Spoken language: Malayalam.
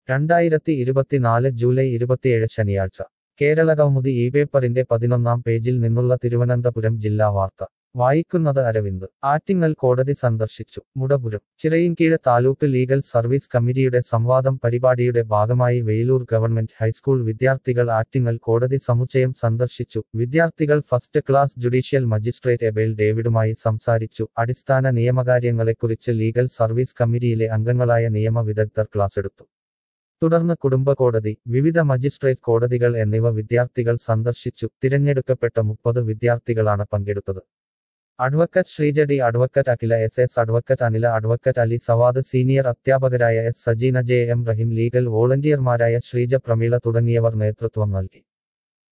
രണ്ടായിരത്തി ഇരുപത്തിനാല് ജൂലൈ ഇരുപത്തിയേഴ് ശനിയാഴ്ച കേരള കൗമുദി ഈ പേപ്പറിന്റെ പതിനൊന്നാം പേജിൽ നിന്നുള്ള തിരുവനന്തപുരം ജില്ലാ വാർത്ത വായിക്കുന്നത് അരവിന്ദ് ആറ്റിങ്ങൽ കോടതി സന്ദർശിച്ചു മുടപുരം ചിറയിൻകീഴ് താലൂക്ക് ലീഗൽ സർവീസ് കമ്മിറ്റിയുടെ സംവാദം പരിപാടിയുടെ ഭാഗമായി വെയിലൂർ ഗവൺമെന്റ് ഹൈസ്കൂൾ വിദ്യാർത്ഥികൾ ആറ്റിങ്ങൽ കോടതി സമുച്ചയം സന്ദർശിച്ചു വിദ്യാർത്ഥികൾ first class judicial magistrate Abel ഡേവിഡുമായി സംസാരിച്ചു അടിസ്ഥാന നിയമകാര്യങ്ങളെക്കുറിച്ച് ലീഗൽ സർവീസ് കമ്മിറ്റിയിലെ അംഗങ്ങളായ നിയമ വിദഗ്ധർ ക്ലാസെടുത്തു തുടർന്ന് കുടുംബ കോടതി വിവിധ മജിസ്ട്രേറ്റ് കോടതികൾ എന്നിവ വിദ്യാർത്ഥികൾ സന്ദർശിച്ചു തിരഞ്ഞെടുക്കപ്പെട്ട മുപ്പത് വിദ്യാർത്ഥികളാണ് പങ്കെടുത്തത് അഡ്വക്കറ്റ് ശ്രീജഡി advocate Akhila S S advocate Anila advocate Ali Savad senior അധ്യാപകരായ S Sajeena J M Rahim legal വോളണ്ടിയർമാരായ ശ്രീജ പ്രമീള തുടങ്ങിയവർ നേതൃത്വം നൽകി